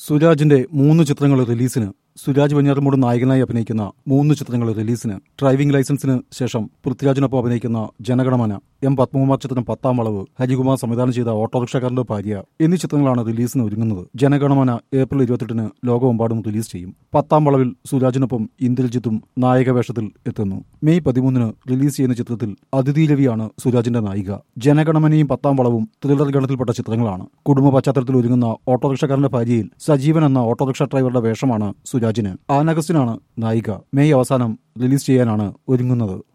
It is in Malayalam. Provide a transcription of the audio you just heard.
സുരാജിന്റെ മൂന്ന് ചിത്രങ്ങൾ റിലീസിന് സുരാജ് വെഞ്ഞാറമൂട് നായകനായി അഭിനയിക്കുന്ന മൂന്ന് ചിത്രങ്ങൾ റിലീസിന് ഡ്രൈവിംഗ് ലൈസൻസിന് ശേഷം പൃഥ്വിരാജിനൊപ്പം അഭിനയിക്കുന്ന ജനഗണമന എം പത്മകുമാർ ചിത്രം പത്താം വളവ് ഹരികുമാർ സംവിധാനം ചെയ്ത ഓട്ടോറിക്ഷക്കാരന്റെ ഭാര്യ എന്നീ ചിത്രങ്ങളാണ് റിലീസിന് ഒരുങ്ങുന്നത് ജനഗണമന ഏപ്രിൽ ഇരുപത്തെട്ടിന് ലോകമെമ്പാടും റിലീസ് ചെയ്യും പത്താം വളവിൽ സുരാജിനൊപ്പം ഇന്ദ്രജിത്തും നായക വേഷത്തിൽ എത്തുന്നു മെയ് പതിമൂന്നിന് റിലീസ് ചെയ്യുന്ന ചിത്രത്തിൽ അതിഥി രവിയാണ് സുരാജിന്റെ നായിക ജനഗണമനയും പത്താം വളവും ത്രില്ലർ ഗണത്തിൽപ്പെട്ട ചിത്രങ്ങളാണ് കുടുംബ പശ്ചാത്തലത്തിൽ ഒരുങ്ങുന്ന ഓട്ടോറിക്ഷക്കാരന്റെ ഭാര്യയിൽ സജീവൻ എന്ന ഓട്ടോറിക്ഷ ഡ്രൈവറുടെ വേഷമാണ് സുരാജിന് ആനഗസ്റ്റിനാണ് നായിക മെയ് അവസാനം റിലീസ് ചെയ്യാനാണ് ഒരുങ്ങുന്നത്